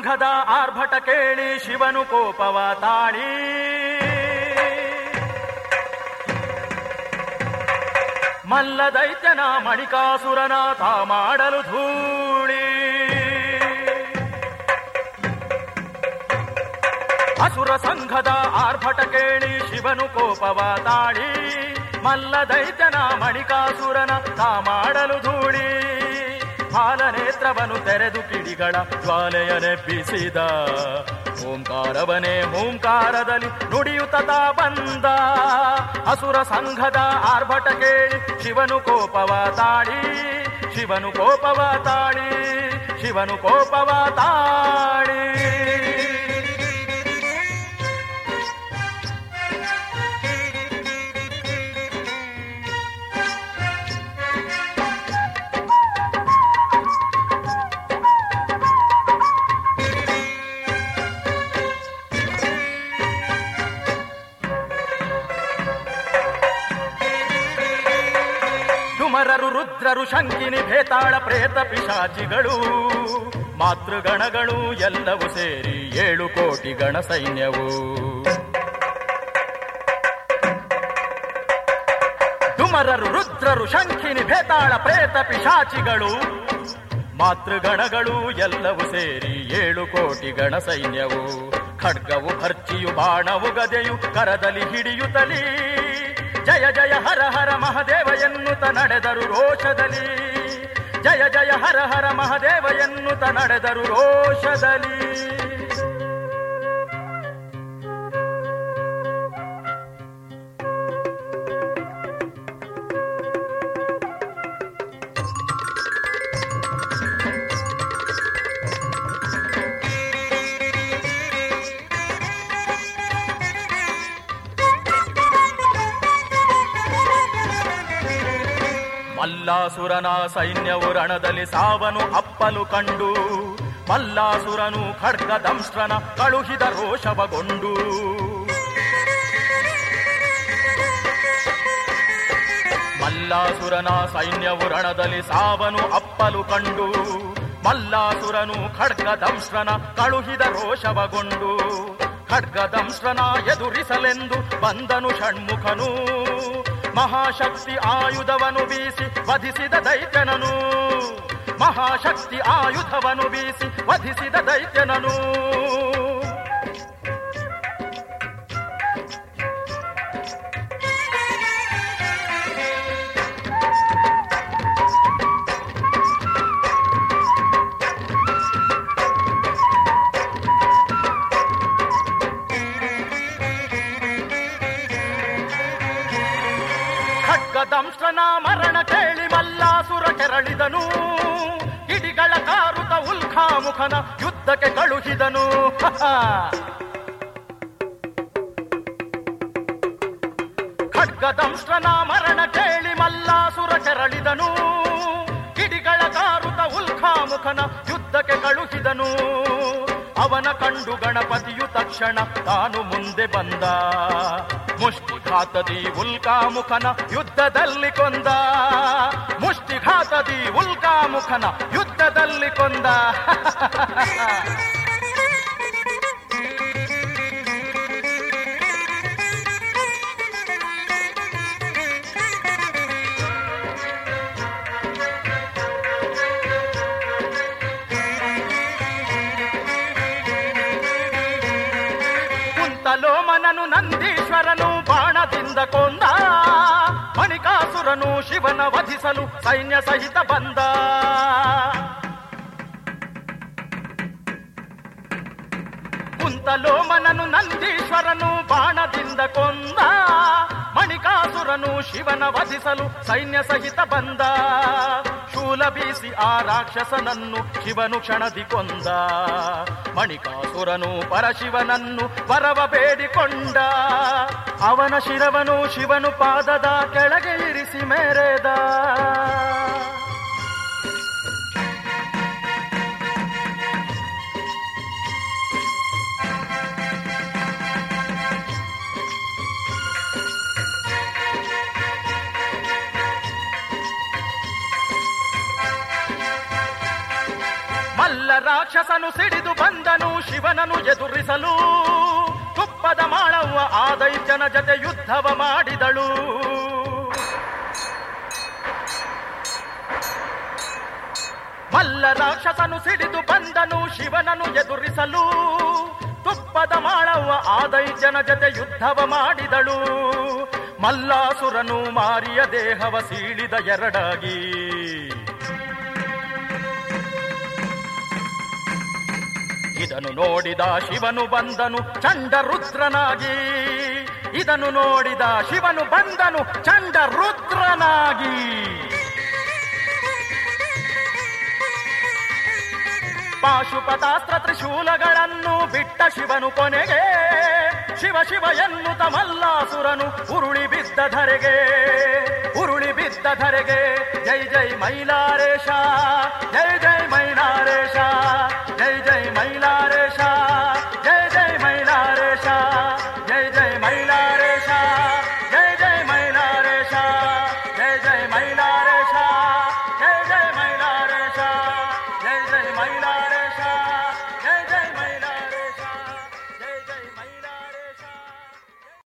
ಸಂಘದ ಆರ್ಭಟ ಕೇಳಿ ಶಿವನು ಕೋಪವ ತಾಳಿ ಮಲ್ಲ ದೈತ್ಯನ ಮಣಿಕಾಸುರನ ತಾ ಮಾಡಲು ಧೂಳಿ ಅಸುರ ಸಂಘದ ಆರ್ಭಟ ಕೇಳಿ ಶಿವನು ಕೋಪವ ತಾಳಿ ಮಲ್ಲ ದೈತ್ಯನ ಮಣಿಕಾಸುರನ ತಾ ಮಾಡಲು ಧೂಳಿ ಹಾಲನೇತ್ರವನು ತೆರೆದು ಕಿಡಿಗಳ ಜ್ವಾಲೆಯನೆಬ್ಬಿಸಿದ ಓಂಕಾರವನೇ ಓಂಕಾರದಲ್ಲಿ ನುಡಿಯುತ್ತ ತಾ ಬಂದ ಅಸುರ ಸಂಘದ ಆರ್ಭಟ ಕೇಳಿ ಶಿವನು ಕೋಪವ ತಾಳಿ ಶಿವನು ಕೋಪವ ತಾಳಿ ಶಿವನು ಕೋಪವ ತಾಳಿ ಡುಮರರು ರುದ್ರರು ಶಂಕಿನಿ ಭೇತಾಳ ಪ್ರೇತ ಪಿಶಾಚಿಗಳು ಮಾತೃಗಣಗಳು ಎಲ್ಲವೂ ಸೇರಿ ಏಳು ಕೋಟಿ ಗಣ ಸೈನ್ಯವು ಡುಮರರು ರುದ್ರರು ಶಂಕಿನಿ ಭೇತಾಳ ಪ್ರೇತ ಪಿಶಾಚಿಗಳು ಮಾತೃಗಣಗಳು ಎಲ್ಲವೂ ಸೇರಿ ಏಳು ಕೋಟಿ ಗಣ ಸೈನ್ಯವು ಖಡ್ಗವು ಭರ್ಚಿಯು ಬಾಣವು ಗದೆಯು ಕರದಲ್ಲಿ ಹಿಡಿಯುತ್ತಲೀ ಜಯ ಜಯ ಹರ ಹರ ಮಹದೇವ ಎನ್ನುತ್ತ ನಡೆದರು ರೋಷದಲ್ಲಿ ಜಯ ಜಯ ಹರ ಹರ ಮಹದೇವ ಎನ್ನುತ್ತ ನಡೆದರು ರೋಷದಲ್ಲಿ ಮಲ್ಲಾಸುರನ ಸೈನ್ಯವು ರಣದಲ್ಲಿ ಸಾವನು ಅಪ್ಪಲು ಕಂಡು ಮಲ್ಲಾಸುರನು ಖಡ್ಗ ದಂಶ್ರನ ಕಳುಹಿದ ರೋಷವಗೊಂಡು ಮಲ್ಲಾಸುರನ ಸೈನ್ಯವು ರಣದಲ್ಲಿ ಸಾವನು ಅಪ್ಪಲು ಕಂಡು ಮಲ್ಲಾಸುರನು ಖಡ್ಗ ದಂಶ್ರನ ಕಳುಹಿದ ರೋಷವಗೊಂಡು ಖಡ್ಗ ದಂಶ್ರನ ಎದುರಿಸಲೆಂದು ಬಂದನು ಷಣ್ಮುಖನು ಮಹಾಶಕ್ತಿ ಆಯುಧವನು ಬೀಸಿ ವಧಿಸಿದ ದೈತ್ಯನನು ಮಹಾಶಕ್ತಿ ಆಯುಧವನು ಬೀಸಿ ವಧಿಸಿದ ದೈತ್ಯನನು ಖಡ್ಗದಂಶನ ಮರಣ ಕೇಳಿ ಮಲ್ಲಾಸುರ ಕೆರಳಿದನು ಕಿಡಿಗಳ ಕಾರುತ ಉಲ್ಖಾಮುಖನ ಯುದ್ಧಕ್ಕೆ ಕಳುಹಿದನು ಖಡ್ಗದಂಶನ ಮರಣ ಕೇಳಿ ಮಲ್ಲಾಸುರ ಕೆರಳಿದನು ಕಿಡಿಗಳ ಕಾರುತ ಉಲ್ಖಾಮುಖನ ಯುದ್ಧಕ್ಕೆ ಕಳುಹಿದನು ಅವನ ಕಂಡು ಗಣಪತಿಯು ತಕ್ಷಣ ತಾನು ಮುಂದೆ ಬಂದ ಮುಷ್ಟಿಘಾತದಿ ಉಲ್ಕಾಮುಖನ ಯುದ್ಧದಲ್ಲಿ ಕೊಂದ ಮುಷ್ಟಿಘಾತದಿ ಉಲ್ಕಾಮುಖನ ಯುದ್ಧದಲ್ಲಿ ಕೊಂದ ಕುಂತಲೋಮನನು ನಂದೀಶ್ವರನು ಬಾಣದಿಂದ ಕೊಂದ ಮಣಿಕಾಸುರನು ಶಿವನ ವಧಿಸಲು ಸೈನ್ಯ ಸಹಿತ ಬಂದ ಕುಂತಲೋಮನನು ನಂದೀಶ್ವರನು ಬಾಣದಿಂದ ಕೊಂದ ಮಣಿಕಾಸುರನು ಶಿವನ ವಧಿಸಲು ಸೈನ್ಯ ಸಹಿತ ಬಂದ ಶೂಲ ಬೀಸಿ ಆ ರಾಕ್ಷಸನನ್ನು ಶಿವನು ಕ್ಷಣದಿ ಕೊಂದ ಮಣಿಕಾಸುರನು ಪರಶಿವನನ್ನು ವರವ ಬೇಡಿಕೊಂಡ ಅವನ ಶಿರವನು ಶಿವನು ಪಾದದ ಕೆಳಗೆ ಇರಿಸಿ ಮೆರೆದ ಮಲ್ಲ ರಾಕ್ಷಸನು ಸಿಡಿದು ಬಂದನು ಶಿವನನು ಎದುರಿಸಲು ತುಪ್ಪದ ಮಾಳವ್ವ ಆ ದೈತ್ಯನ ಜತೆ ಯುದ್ಧವ ಮಾಡಿದಳು ಮಲ್ಲ ರಾಕ್ಷಸನು ಸಿಡಿದು ಬಂದನು ಶಿವನನು ಎದುರಿಸಲು ತುಪ್ಪದ ಮಾಳವ್ವ ಆ ದೈತ್ಯನ ಜತೆ ಯುದ್ಧವ ಮಾಡಿದಳು ಮಲ್ಲಾಸುರನು ಮಾರಿಯ ದೇಹವ ಸೀಳಿದ ಎರಡಾಗಿ ಇದನ್ನು ನೋಡಿದ ಶಿವನು ಬಂದನು ಚಂಡ ರುದ್ರನಾಗಿ ಇದನ್ನು ನೋಡಿದ ಶಿವನು ಬಂದನು ಚಂಡ ರುದ್ರನಾಗಿ ಪಾಶುಪತಾಸ್ತ್ರ ತ್ರಿಶೂಲಗಳನ್ನು ಬಿಟ್ಟ ಶಿವನು ಕೊನೆಗೆ ಶಿವ ಶಿವ ಎನ್ನುತ್ತ ಮಲ್ಲಾಸುರನು ಉರುಳಿ ಬಿದ್ದ ಧರೆಗೆ ಉರುಳಿ ಬಿದ್ದ ಧರೆಗೆ ಜೈ ಜೈ ಮೈಲಾರೇಶ ಜೈ ಜೈ ಮೈಲಾರೇಶ ಜೈ ಜೈ ಮೈಲಾರೇಶ ಜೈ ಜೈ ಮೈಲಾರೇಶ ಜೈ ಜೈ ಮೈಲಾರೇಶ ಜೈ ಜೈ ಮೈಲಾರೇಶ ಜೈ ಜೈ ಮೈಲಾರೇಶ